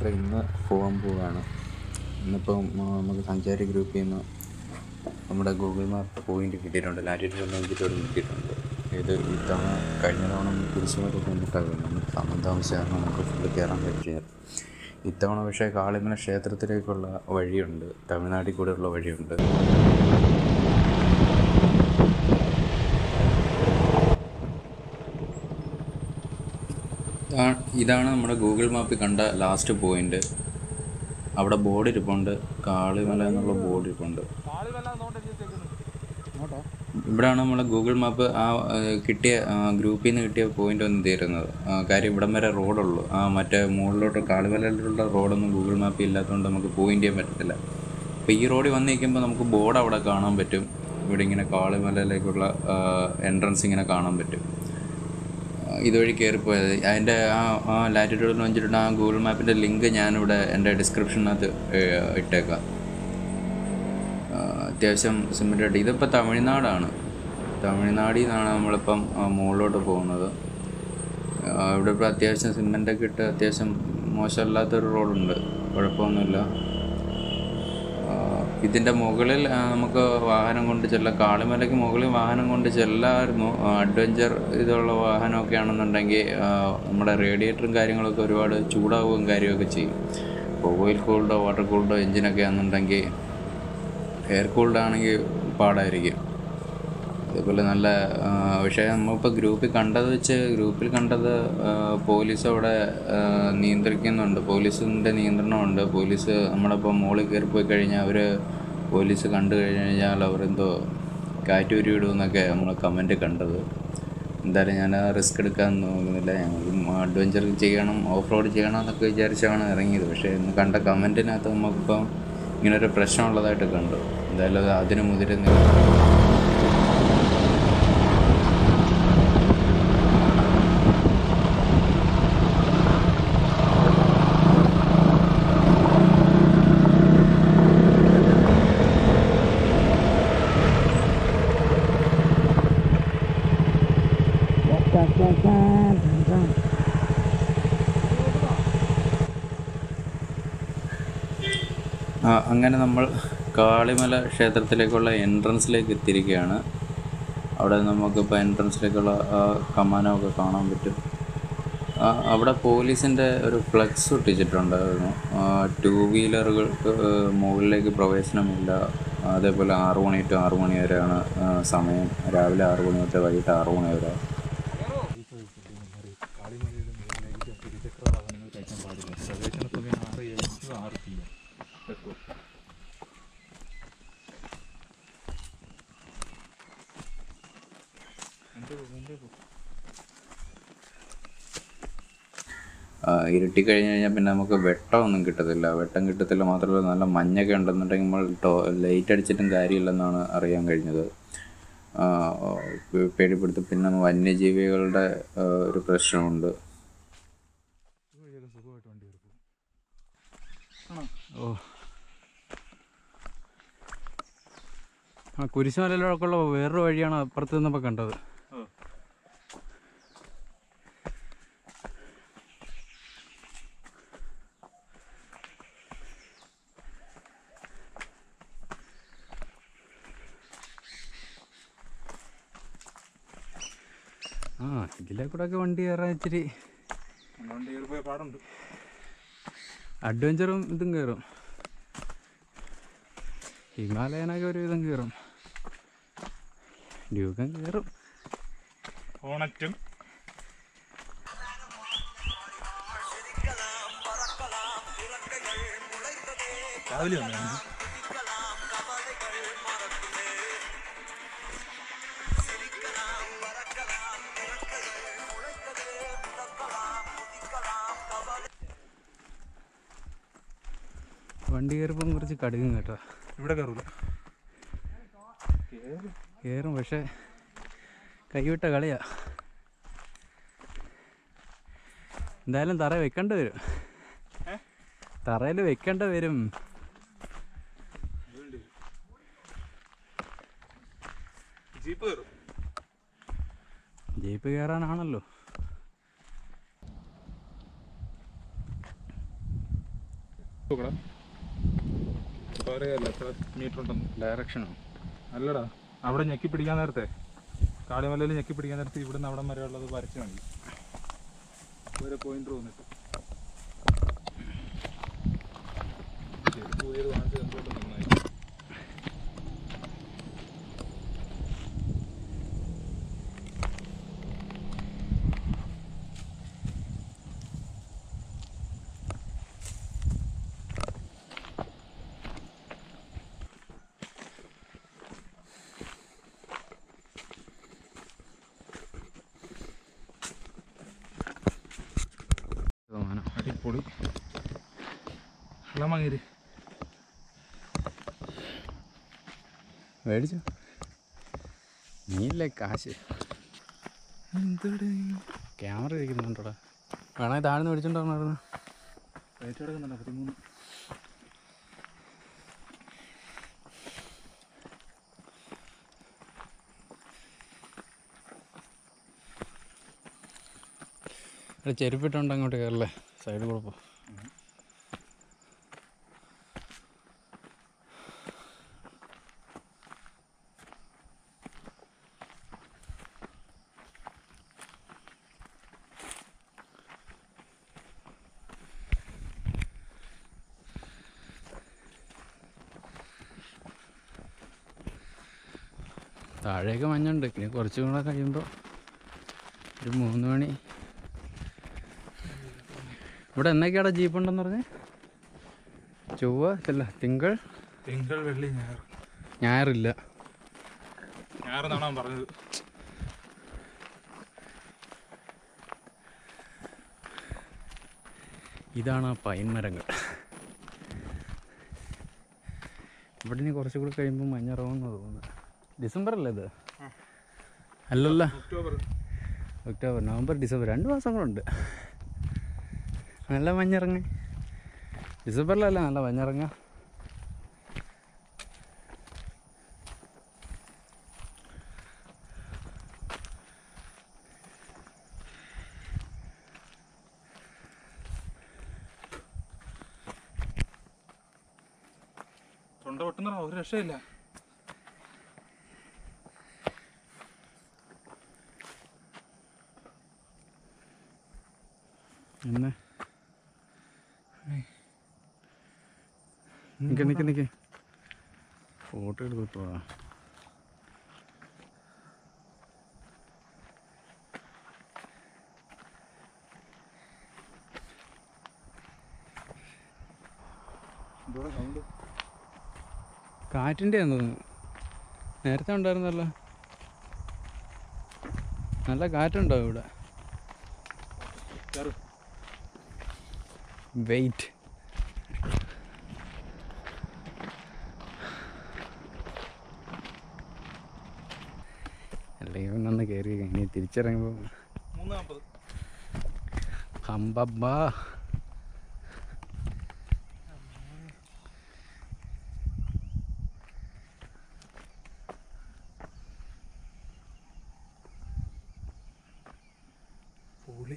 യാത്ര ഇന്ന് പോകാൻ പോവുകയാണ് ഇന്നിപ്പം ആ, നമുക്ക് സഞ്ചാരി ഗ്രൂപ്പിൽ നിന്ന് നമ്മുടെ ഗൂഗിൾ മാപ്പ് പോയിന്റ് കിട്ടിയിട്ടുണ്ട് ലാറ്റിറ്റ്യൂഡ് ലോഞ്ചിറ്റ്യൂഡ് കിട്ടിയിട്ടുണ്ട് ഇത് ഇത്തവണ കഴിഞ്ഞ തവണ കുരിശുമലൊക്കെ വന്നിട്ടാകും നമുക്ക് സമയം താമസിച്ചാണ് നമുക്ക് ഫുള്ള് കയറാൻ പറ്റിയത് ഇത്തവണ പക്ഷേ കാളിമല ക്ഷേത്രത്തിലേക്കുള്ള വഴിയുണ്ട് തമിഴ്നാട്ടിൽ കൂടെയുള്ള വഴിയുണ്ട് ഇതാ- ഇതാണ് നമ്മുടെ ഗൂഗിൾ മാപ്പിൽ കണ്ട ലാസ്റ്റ് പോയിന്റ് അവിടെ ബോർഡ് ഇരിപ്പുണ്ട് കാളിമല എന്നുള്ള ബോർഡ് ഇരിപ്പുണ്ട് ഇവിടെയാണ് നമ്മളെ ഗൂഗിൾ മാപ്പ് ആ ഏഹ്, കിട്ടിയ ആ, ഗ്രൂപ്പിൽ നിന്ന് കിട്ടിയ പോയിന്റ് ഒന്ന് തീരുന്നത് ആ, കാര്യം ഇവിടം വരെ റോഡുള്ളൂ ആ മറ്റേ മുകളിലോട്ട് കാളിമലയിലുള്ള റോഡൊന്നും ഗൂഗിൾ മാപ്പിൽ ഇല്ലാത്തതുകൊണ്ട് നമുക്ക് പോയിന്റ് ചെയ്യാൻ പറ്റത്തില്ല അപ്പോൾ ഈ റോഡിൽ വന്ന് നിൽക്കുമ്പോൾ നമുക്ക് ബോർഡ് അവിടെ കാണാൻ പറ്റും ഇവിടെ ഇങ്ങനെ കാളിമലയിലേക്കുള്ള എൻട്രൻസ് ഇങ്ങനെ കാണാൻ പറ്റും ആ, ഇതുവഴി കയറിപ്പോയത് അതിൻ്റെ ആ ആ ലാറ്റിറ്റ്യൂഡിൽ വെച്ചിട്ടുണ്ട് ആ ഗൂഗിൾ മാപ്പിൻ്റെ ലിങ്ക് ഞാനിവിടെ എൻ്റെ ഡിസ്ക്രിപ്ഷനകത്ത് ഏഹ്, ഇട്ടേക്കാം ആ, അത്യാവശ്യം സിമെൻറ്റായിട്ട് ഇതിപ്പോൾ തമിഴ്നാടാണ് തമിഴ്നാടിൽ നിന്നാണ് നമ്മളിപ്പം ആ, മുകളിലോട്ട് പോകുന്നത് ആ, ഇവിടെ ഇപ്പോൾ അത്യാവശ്യം സിമെൻറ്റൊക്കെ ഇട്ട് അത്യാവശ്യം മോശമല്ലാത്തൊരു റോഡുണ്ട് കുഴപ്പമൊന്നുമില്ല ആ, ഇതിൻ്റെ മുകളിൽ ആ, നമുക്ക് വാഹനം കൊണ്ട് ചെല്ലാം കാളിമലയ്ക്ക് മുകളിൽ വാഹനം കൊണ്ട് ചെല്ലാമായിരുന്നു അഡ്വഞ്ചർ ഇതുള്ള വാഹനമൊക്കെ ആണെന്നുണ്ടെങ്കിൽ ആ, നമ്മുടെ റേഡിയേറ്ററും കാര്യങ്ങളൊക്കെ ഒരുപാട് ചൂടാവുകയും കാര്യമൊക്കെ ചെയ്യും ഇപ്പോൾ ഓയിൽ കൂൾഡോ വാട്ടർ കൂൾഡോ എഞ്ചിനൊക്കെ ആണെന്നുണ്ടെങ്കിൽ എയർ കൂൾഡ് ആണെങ്കിൽ പാടായിരിക്കും അതേപോലെ നല്ല ആ, പക്ഷേ നമ്മളിപ്പോൾ ഗ്രൂപ്പിൽ കണ്ടത് വെച്ച് ഗ്രൂപ്പിൽ കണ്ടത് ആ, പോലീസ് അവിടെ ആ, നിയന്ത്രിക്കുന്നുണ്ട് പോലീസിൻ്റെ നിയന്ത്രണമുണ്ട് പോലീസ് നമ്മളിപ്പോൾ മുകളിൽ കയറി പോയി കഴിഞ്ഞാൽ അവർ പോലീസ് കണ്ടു കഴിഞ്ഞാൽ അവരെന്തോ കാറ്റ് ഉരുവിടുമെന്നൊക്കെ നമ്മൾ കമൻറ്റ് കണ്ടത് എന്തായാലും ഞാൻ റിസ്ക് എടുക്കാൻ നോക്കുന്നില്ല ഞങ്ങൾ അഡ്വഞ്ചർ ചെയ്യണം ഓഫ് റോഡ് ചെയ്യണം എന്നൊക്കെ വിചാരിച്ചാണ് ഇറങ്ങിയത് പക്ഷേ ഇന്ന് കണ്ട കമൻറ്റിനകത്ത് നമുക്കിപ്പം ഇങ്ങനൊരു പ്രശ്നമുള്ളതായിട്ട് കണ്ടു എന്തായാലും അത് അതിന് മുതിരുന്നില്ല ആ, അങ്ങനെ നമ്മൾ കാളിമല ക്ഷേത്രത്തിലേക്കുള്ള എൻട്രൻസിലേക്ക് എത്തിയിരിക്കുകയാണ് അവിടെ നമുക്കിപ്പോൾ എൻട്രൻസിലേക്കുള്ള ആ കമാനമൊക്കെ കാണാൻ പറ്റും ആ, അവിടെ പോലീസിൻ്റെ ഒരു ഫ്ലെക്സ് ഒട്ടിച്ചിട്ടുണ്ടായിരുന്നു ടൂ വീലറുകൾക്ക് മുകളിലേക്ക് പ്രവേശനമില്ല അതേപോലെ ആറു മണി ടു ആറു മണി വരെയാണ് ആ, സമയം രാവിലെ ആറു മണി തൊട്ട് വൈകിട്ട് ആറു മണി വരെ കാളിമലയുടെ മുകളിലേക്ക് ഇരുചക്ര വാഹനങ്ങൾ കയറ്റാൻ പാടില്ല പ്രവേശന സമയം ആറ് എ എം ടു ആറ് പി എം ആ, ഇരുട്ടി കഴിഞ്ഞ് കഴിഞ്ഞാൽ പിന്നെ നമുക്ക് വെട്ടമൊന്നും കിട്ടത്തില്ല വെട്ടം കിട്ടത്തില്ല മാത്രമല്ല നല്ല മഞ്ഞൊക്കെ ഉണ്ടെന്നുണ്ടെങ്കിൽ നമ്മൾ ടോ ലൈറ്റ് അടിച്ചിട്ടും കാര്യമില്ലെന്നാണ് അറിയാൻ കഴിഞ്ഞത് ആ, പേ- പേടിപ്പെടുത്തും പിന്നെ വന്യജീവികളുടെ ആ, ഒരു പ്രശ്നമുണ്ട് ഇതുവഴിയൊക്കെ സുഖമായിട്ട് വണ്ടി കയറി പോകും ഓ ആ കുരിശുമലയിലൊക്കെയുള്ള വേറൊരു വഴിയാണ് അപ്പുറത്ത് നിന്നപ്പോൾ കണ്ടത് ആ ഇതിലെ കൂടെ ഒക്കെ വണ്ടി കയറാൻ ഇച്ചിരി വണ്ടി കയറി പോയ പാടുണ്ട് അഡ്വഞ്ചറും ഇതും കയറും ഹിമാലയനൊക്കെ ഒരു വിധം കയറും ഡ്യൂക്കം കയറും ഓണറ്റും രാവിലെ വന്നു വണ്ടി കയറിപ്പം കുറച്ച് കടുകും കേട്ടോ ഇവിടെ കയറൂല കയറും പക്ഷേ കൈവിട്ട കളിയാ എന്തായാലും തറ വെക്കേണ്ടി വരും തറയിൽ വെക്കേണ്ടി വരും ജീപ്പ് കയറും ജീപ്പ് കയറാനാണല്ലോ നോക്കടാ പറയാല്ല എത്ര മീറ്റർ ഉണ്ടെന്ന് ഡയറക്ഷനോ അല്ലടാ അവിടെ ഞെക്കി പിടിക്കാൻ നേരത്തെ കാളിമലയിൽ ഞെക്കി പിടിക്കാൻ നേരത്തെ ഇവിടുന്ന് അവിടം വരെ ഉള്ളത് വരച്ച് മതി ഒരു പോയിന്റ് തോന്നിട്ട് ശരി പുതിയത് വാങ്ങിച്ചത് എന്തുകൊണ്ട് നന്നായി ശതമാനം അടിപൊളി വെള്ളം വാങ്ങിയത് മേടിച്ചു നീല്ലേ കാശ് ക്യാമറ ഇരിക്കുന്നുണ്ടോടാ വേണേ താഴ്ന്ന് മേടിച്ചോണ്ടായിരുന്നു റേറ്റ് കിടക്കുന്നുണ്ട് പതിമൂന്ന് ഇവിടെ ചെരുപ്പിട്ടുണ്ട് അങ്ങോട്ട് കയറല്ലേ സൈഡ് കുഴപ്പം താഴെയൊക്കെ മഞ്ഞുണ്ട് ഇനി കുറച്ചും കൂടെ കഴിയുമ്പോൾ ഒരു മൂന്ന് മണി ഇവിടെ എന്നൊക്കെയാടാ ജീപ്പ് ഉണ്ടെന്ന് പറഞ്ഞേ ചൊവ്വ അല്ല തിങ്കൾ തിങ്കൾ വെള്ളി ഞായർ ഞായറില്ല ഞായർ എന്നാണ് അവൻ പറഞ്ഞത് ഇതാണ് ആ പൈൻ മരങ്ങൾ ഇവിടെ ഇനി കുറച്ചുകൂടി കഴിയുമ്പോൾ മഞ്ഞിറങ്ങുമെന്ന് തോന്നുന്നത് ഡിസംബർ അല്ലേ ഇത് അല്ലല്ല ഒക്ടോബർ ഒക്ടോബർ നവംബർ ഡിസംബർ രണ്ട് മാസങ്ങളുണ്ട് നല്ല മഞ്ഞിറങ്ങി ഡിസംബറിലല്ല നല്ല മഞ്ഞിറങ്ങ തൊണ്ട പൊട്ടുന്ന ഒരു രക്ഷയില്ല എന്നെ നിക്ക് നിക്ക് നിക്ക് ഫോട്ടോ എടുത്തിട്ട് പോവാ കാറ്റിൻ്റെ തോന്നുന്നു നേരത്തെ ഉണ്ടായിരുന്നല്ലോ നല്ല കാറ്റുണ്ടോ ഇവിടെ കേറ്. വെയിറ്റ് അല്ലെങ്കിൽ ഒന്ന് കയറി ഇനി തിരിച്ചിറങ്ങുമ്പോൾ മൂന്ന് നാൽപ്പത് ഹമ്പബ്ബാ പൊളി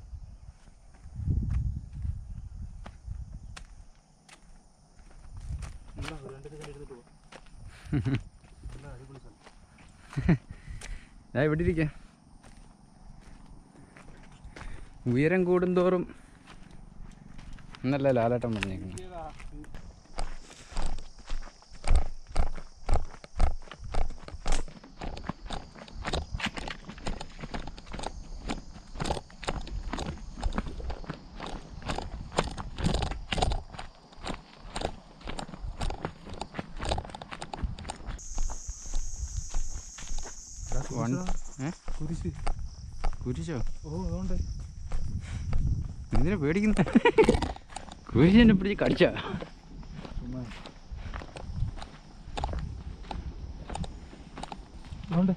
ഞാൻ ഇവിടെ ഇരിക്കാം ഉയരം കൂടുന്തോറും എന്നല്ല ലാലേട്ടൻ പറഞ്ഞേക്കുന്നു വൺ ഏ കുരിശ് കുരിശോ ഓ അതുകൊണ്ട് എന്തിനാ പേടിക്കുന്ന കുരിശെന്നെ പിടിച്ച് കടിച്ച അതുകൊണ്ട്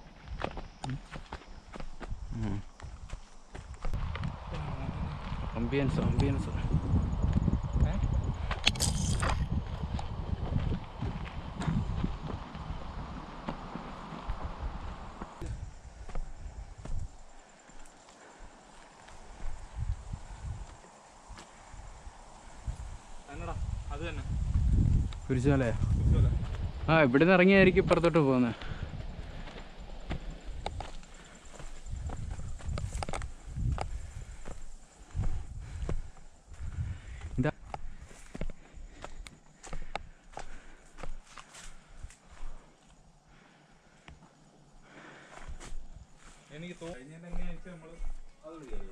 അംബിയൻസ് അംബിയൻസ് എന്നടാ തന്നെ കുരിശുമലയാ കുരിശുമല. ആ ഇവിടുന്ന് ഇറങ്ങിയായിരിക്കും ഇപ്പുറത്തോട്ട് പോകുന്നത് ഇതാ എനിക്ക് തോന്നുന്നു എങ്ങനെയാ വെച്ചാൽ നമ്മള് അത് വിചാരിക്കും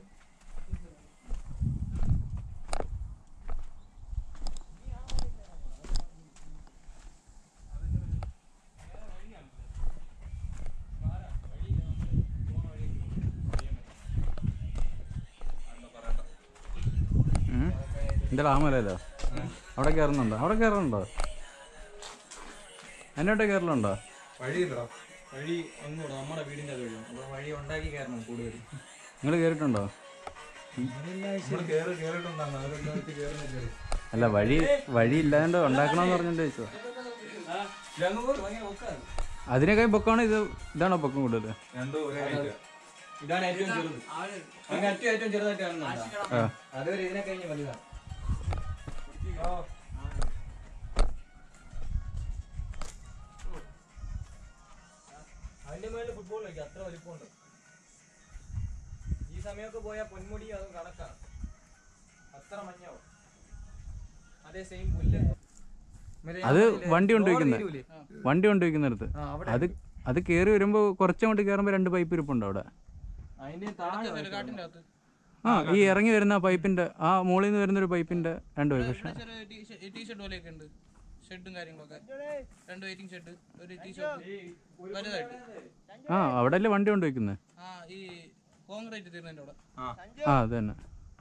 ഉം. എന്താ ആ മലയല്ലോ അവിടെ കയറുന്നുണ്ടോ അവിടെ കയറുന്നുണ്ടോ എന്നോട്ട് കയറലുണ്ടോ വഴിയില്ലടാ വഴി ഒന്നുകൂടെ നമ്മുടെ വീടിന്റെ അത് വഴിയാണ് അപ്പോൾ വഴി ഉണ്ടാക്കി കയറണം കൂടുതൽ നിങ്ങൾ കയറിയിട്ടുണ്ടോ നമ്മള് കേറി കേറിയിട്ടുണ്ടായിരുന്നു അവരെല്ലാം വെച്ച് കേറുന്നില്ല അല്ല വഴി വഴി ഇല്ലാണ്ട് ഉണ്ടാക്കണമെന്ന് പറഞ്ഞിട്ട് ചോദിച്ചോ അതിനേക്കാൾ പൊക്കമാണ് ഇത് ഇതാണോ പൊക്കം കൂടുതൽ രണ്ടോ ഒരേ height. ഇതാണ് ഏറ്റവും ചെറുത് അങ്ങ് അറ്റം ഏറ്റവും ചെറുതായിട്ട് കാണുന്നുണ്ടോ ആ അതുവരെ ഇതിനെ കഴിഞ്ഞ് വലുതാണ് അതിന്റെ മേളിൽ ഫുട്ബോൾ കളിക്കും അത്ര വലിപ്പമുണ്ട് ഈ സമയമൊക്കെ പോയാൽ പൊന്മുടി അത് കണക്കാണ് അത്ര മഞ്ഞാവും അതേ സെയിം പുല്ല് അത് വണ്ടി കൊണ്ടുവയ്ക്കുന്നത് വണ്ടി കൊണ്ടുവയ്ക്കുന്നിടത്ത് ആ, അവിടെ അത് അത് കയറി വരുമ്പോൾ കുറച്ചങ്ങോട്ട് കയറുമ്പോൾ രണ്ട് പൈപ്പ് ഇരിപ്പുണ്ട് അവിടെ അതിന്റെ താഴെ ആ ഈ ഇറങ്ങി വരുന്ന ആ പൈപ്പിന്റെ ആ മുകളിൽ നിന്ന് വരുന്ന ഒരു പൈപ്പിന്റെ രണ്ട് പൈപ്പ് പക്ഷേ ടീഷർട്ട് പോലെയൊക്കെ ഉണ്ട് ഷെഡും കാര്യങ്ങളൊക്കെ രണ്ട് വെയിറ്റിംഗ് ഷെഡ് ഒരു ടീഷർട്ട് വലുതായിട്ട് ആ അവിടെ അല്ലേ വണ്ടി കൊണ്ടുവയ്ക്കുന്നത് ആ ഈ കോൺക്രീറ്റ് തീർന്നതിന്റെ അവിടെ ആ അത് തന്നെ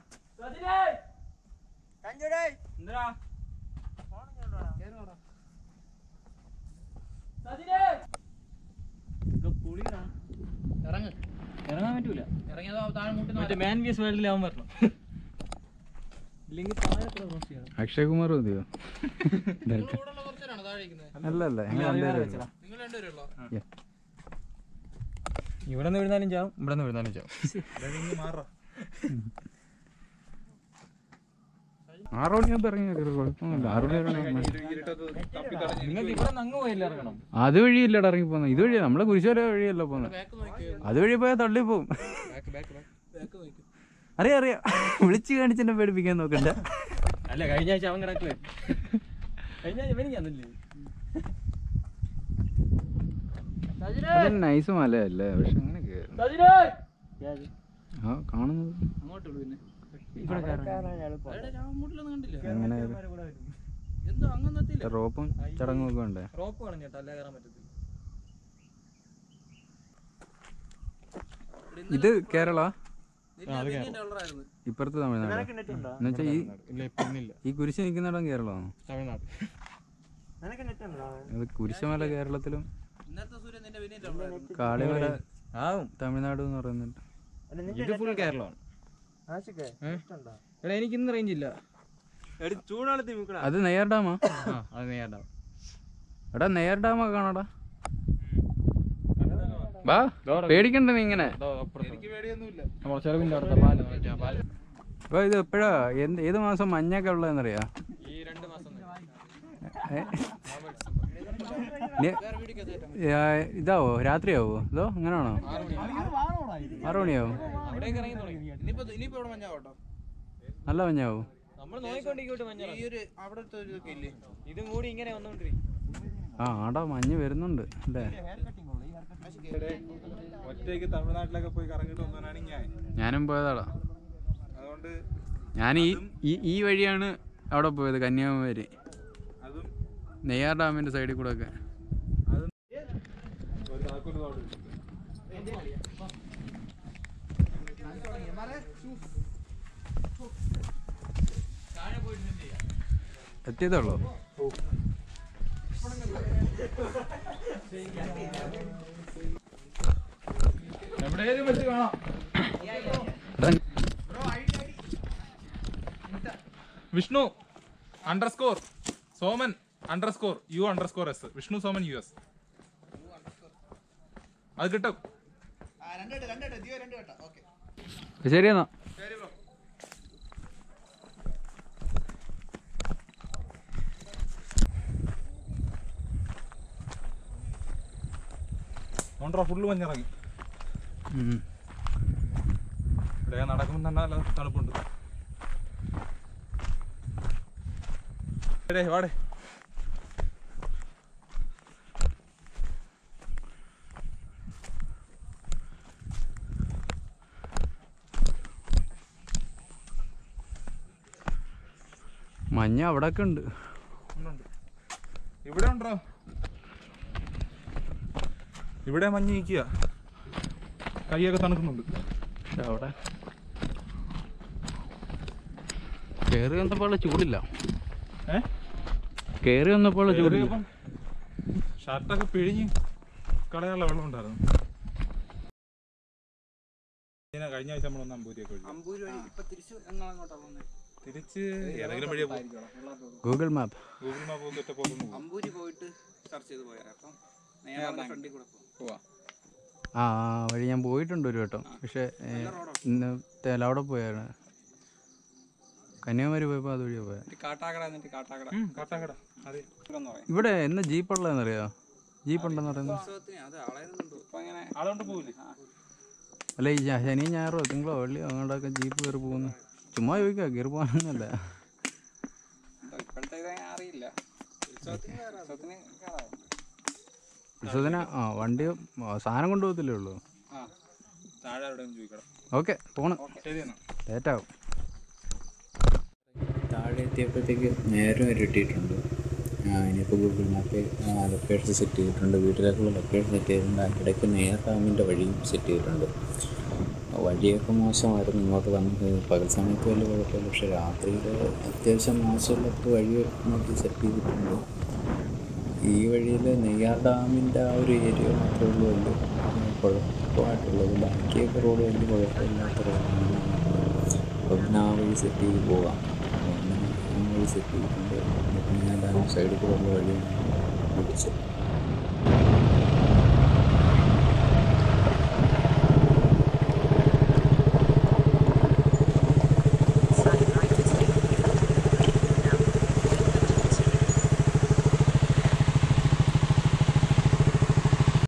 ഇറങ്ങ് ഇറങ്ങാൻ പറ്റൂല ഇറങ്ങിയത് താഴെ മുട്ടി മറ്റേ മാൻ വിയസ് വേൾഡിലാവാൻ വരണം ഇല്ലെങ്കിൽ താഴെ കൂടെ ക്രോസ് ചെയ്യണം അക്ഷയ് കുമാർ മതിയോ ഇവിടെ ഉള്ള കുറച്ചേരാണ് താഴെ ഇരിക്കുന്നത് അല്ല അല്ല ഞങ്ങൾ രണ്ടുപേരേ ഉള്ളൂ. നിങ്ങൾ രണ്ടുപേരുള്ളോ ഇവിടെ നിന്ന് വീഴുന്നാലും ചാവും ഇവിടെ നിന്ന് വീഴുന്നാലും ചാവും ഇനി മാറാ ആറ് മണിയാകുമ്പോൾ ഇറങ്ങിയാൽ കുഴപ്പമൊന്നുമില്ല ആറ് മണി ഇറങ്ങണം ഇരുട്ടത്ത് തപ്പി തടഞ്ഞ് നിങ്ങൾക്ക് ഇവിടെ നിന്ന് അങ്ങ് പോയില്ല ഇറങ്ങണം അത് വഴിയില്ലടാ ഇറങ്ങി പോകുന്നത് ഇത് വഴിയാ നമ്മളെ കുരിശുവല വഴിയല്ല പോകുന്നത് ബാക്ക് നോക്കിയോ അത് വഴി പോയാൽ തള്ളിപ്പോവും ബാക്ക് ബാക്ക് ബാക്ക് നോക്കിയോ അറിയാം അറിയാം വിളിച്ച് കാണിച്ചെന്നെ പേടിപ്പിക്കാൻ നോക്കണ്ട അല്ല കഴിഞ്ഞ ആഴ്ച അവൻ കിടക്കുക കഴിഞ്ഞ ആഴ്ച എനിക്കന്നല്ലേ അത് നൈസ് മലയല്ലേ പക്ഷെ അങ്ങനെ കേറും ആ കാണുന്നത് അങ്ങോട്ട് വിടു പിന്നെ അവിടെ മുട്ടിലൊന്നും കണ്ടില്ല എങ്ങനെ എന്തോ അങ്ങനത്തില്ല റോപ്പും ചടങ്ങും ഒക്കെ ഉണ്ടേ റോപ്പ് വേണം ചേട്ടാ അല്ലേ കയറാൻ പറ്റത്തില്ല ഇത് കേരള ഡോളറായിരുന്നു ഇപ്പുറത്ത് തമിഴ്നാട് എന്നുവെച്ചാൽ ഈ ഇല്ല ഇപ്പൊ ഇന്നില്ല ഈ കുരിശ് നിൽക്കുന്നിടം കേരളമാണോ തമിഴ്നാട് അത് കുരിശുമല കേരളത്തിലും ഇന്നത്തെ സൂര്യൻ നിന്റെ വിനീത് ഡോളറായിരുന്നു കാളിമല ആവും തമിഴ്നാട് എന്ന് പറയുന്നുണ്ട് ഇത് ഫുൾ കേരളമാണ് എടാ എനിക്ക് ഇന്ന് റേഞ്ച് ഇല്ല അത് നെയ്യാർ ഡാമാ ആ അത് നേടാ എടാ നെയ്യാർ ഡാമൊക്കെ കാണാടാ വാ പേടിക്കണ്ട നീ ഇങ്ങനെ എനിക്ക് പേടിയൊന്നുമില്ല നമ്മളെ ചെറുവിൻ്റെ അടുത്ത പാല് മറ്റേ പാല് അപ്പൊ ഇത് എപ്പോഴാ എന്ത് ഏത് മാസം മഞ്ഞൊക്കെ ഉള്ളതെന്നറിയാ ഈ രണ്ട് മാസം ഏ? ഇനി- ഏ, ഇതാവോ രാത്രിയാവോ ഇതോ അങ്ങനെയാണോ ആറു മണിയാവും അവിടേക്ക് ഇറങ്ങി തുടങ്ങി ഇനിയിപ്പോ ഇനിയിപ്പോ ഇവിടെ മഞ്ഞാവട്ടോ നല്ല മഞ്ഞാവും നമ്മൾ നോക്കിക്കൊണ്ടിരിക്കോട്ട് മഞ്ഞ ഈ ഒരു അവിടുത്തെ ഒരു ഇതൊക്കെ ഇല്ലേ ഇത് മൂടി ഇങ്ങനെ വന്നോണ്ടിരിക്കും ആ ആടാ മഞ്ഞ് വരുന്നുണ്ട് അല്ലേ ഒറ്റയ്ക്ക് തമിഴ്നാട്ടിലൊക്കെ പോയി കറങ്ങിട്ട് വന്നവനാണ് ഞാൻ ഞാനും പോയതാടാ അതുകൊണ്ട് ഞാൻ ഈ ഈ ഈ വഴിയാണ് അവിടെ പോയത് കന്യാകുമാരി അതും നെയ്യാർ ഡാമിന്റെ സൈഡിൽ കൂടെ ഒക്കെ ഒരു താക്കോല് അവിടെ ഇട്ടു. എത്തിയതേ ഉള്ളൂ എവിടെയും വെച്ച് കാണാം Vishnu underscore Soman underscore U underscore S Vishnu Soman U S അത് കിട്ടും രണ്ടു രണ്ടു ദിയോ രണ്ടു കേട്ടോ ഓക്കെ ശരി എന്നാ ഉണ്ടോ ഫുള്ള് മഞ്ഞിറങ്ങി ഉം. ഇവിടെ നടക്കുമ്പോൾ തന്നെ നല്ല തണുപ്പുണ്ട് എടേ, വാടേ മഞ്ഞ അവിടെയൊക്കെ ഉണ്ട് ഉണ്ട്. ഇവിടെ ഉണ്ടോ ഇവിടെ മഞ്ഞ് നിൽക്കുക കൈയൊക്കെ തണുക്കുന്നുണ്ട് പക്ഷെ അവിടെ കയറി വന്നപ്പോൾ ചൂടില്ല ഏ കയറി വന്നപ്പോൾ ചൂടില്ല കേറിയപ്പം ഷർട്ടൊക്കെ പിഴിഞ്ഞ് കളയാനുള്ള വെള്ളം ഉണ്ടായിരുന്നു ഇതിനെ കഴിഞ്ഞ ആഴ്ച നമ്മളൊന്ന് അമ്പൂരിയൊക്കെ ഒഴിച്ചു അമ്പൂര് വഴി ഇപ്പൊ തിരിച്ച് എങ്ങോട്ടാ പോകുന്നത് തിരിച്ച് ഏതെങ്കിലും വഴിയെ പോകും ഗൂഗിൾ മാപ്പ് ഗൂഗിൾ മാപ്പ് ഒക്കെ ഒറ്റ പോകുന്നു പോകും അമ്പൂരി പോയിട്ട് സെർച്ച് ചെയ്ത് പോയാൽ അപ്പം നേരെ ഫ്രണ്ടിൽ കൂടെ പോകും ആ ആ വഴി ഞാൻ പോയിട്ടുണ്ട് ഒരു വട്ടം പക്ഷേ ഏ, ഇന്ന് തേലാവിടെ പോയാണ് കന്യാകുമാരി പോയപ്പോൾ അതുവഴിയാണ് പോയത് കാട്ടാക്കട എന്നിട്ട് കാട്ടാക്കട ഉം, കാട്ടാക്കട അതെ എന്ന് പറയും ഇവിടെ എന്ന് ജീപ്പ് ഉള്ളതെന്നറിയോ ജീപ്പ് ഉണ്ടെന്ന് പറയുന്നത് ഉത്സവത്തിന് അത് ആളായിരുന്നുണ്ടോ ഇപ്പൊ അങ്ങനെ അതുകൊണ്ട് പോവില്ലേ അല്ല ഈ ഞാ- ശനി ഞായറോ തിങ്കളോ വെള്ളിയോ അങ്ങോട്ടൊക്കെ ജീപ്പ് കയറി പോകുന്നു ചുമ്മാ ചോദിക്കുക കയറി പോകാനൊന്നുമല്ല എന്തോ ഇപ്പോഴത്തെ ഇത് അറിയില്ല ഉത്സവത്തിന് കയറാം. ഉത്സവത്തിന് കയറാം ഉത്സവത്തിന് ആ വണ്ടി ആ, സാധനം കൊണ്ടുപോകത്തില്ലേ ഉള്ളൂ ആ താഴെ എവിടെ ചോദിക്കണം ഓക്കെ പോണ് ശരി എന്നാ ലേറ്റാവും താഴെ എത്തിയപ്പോഴത്തേക്ക് നേരം ഇരുട്ടിയിട്ടുണ്ട് ആ, ഇനിയിപ്പോൾ ഗൂഗിൾ മാപ്പിൽ ലൊക്കേഷൻ സെറ്റ് ചെയ്തിട്ടുണ്ട് വീട്ടിലേക്കുള്ള ലൊക്കേഷൻ സെറ്റ് ചെയ്തിട്ടുണ്ട് അതിനിടയ്ക്ക് നെയർ ഡാമിൻ്റെ വഴിയും സെറ്റ് ചെയ്തിട്ടുണ്ട് വഴിയൊക്കെ മോശമായിരുന്നു ഇങ്ങോട്ട് വന്നത് പകൽ സമയത്ത് വലിയ കുഴപ്പമില്ല പക്ഷേ രാത്രിയിൽ അത്യാവശ്യം മോശമുള്ളപ്പോൾ വഴി നോക്കി സെറ്റ് ചെയ്തിട്ടുണ്ട് ഈ വഴിയിൽ നെയ്യാർ ഡാമിൻ്റെ ആ ഒരു ഏരിയ മാത്രമേ ഉള്ളൂ വലിയ കുഴപ്പമായിട്ടുള്ളത് ബാക്കിയൊക്കെ റോഡ് വലിയ കുഴപ്പമില്ലാത്ത റോഡാണ് അപ്പോൾ പിന്നെ ആ വഴി സെറ്റ് ചെയ്ത് പോകാം അപ്പോൾ അങ്ങനെ ആ വഴി സെറ്റ് ചെയ്തിട്ടുണ്ട് പിന്നെ ഞാൻ ഡാം സൈഡിൽ കൂടെ ഉള്ള വഴിയാണ് പിടിച്ചത്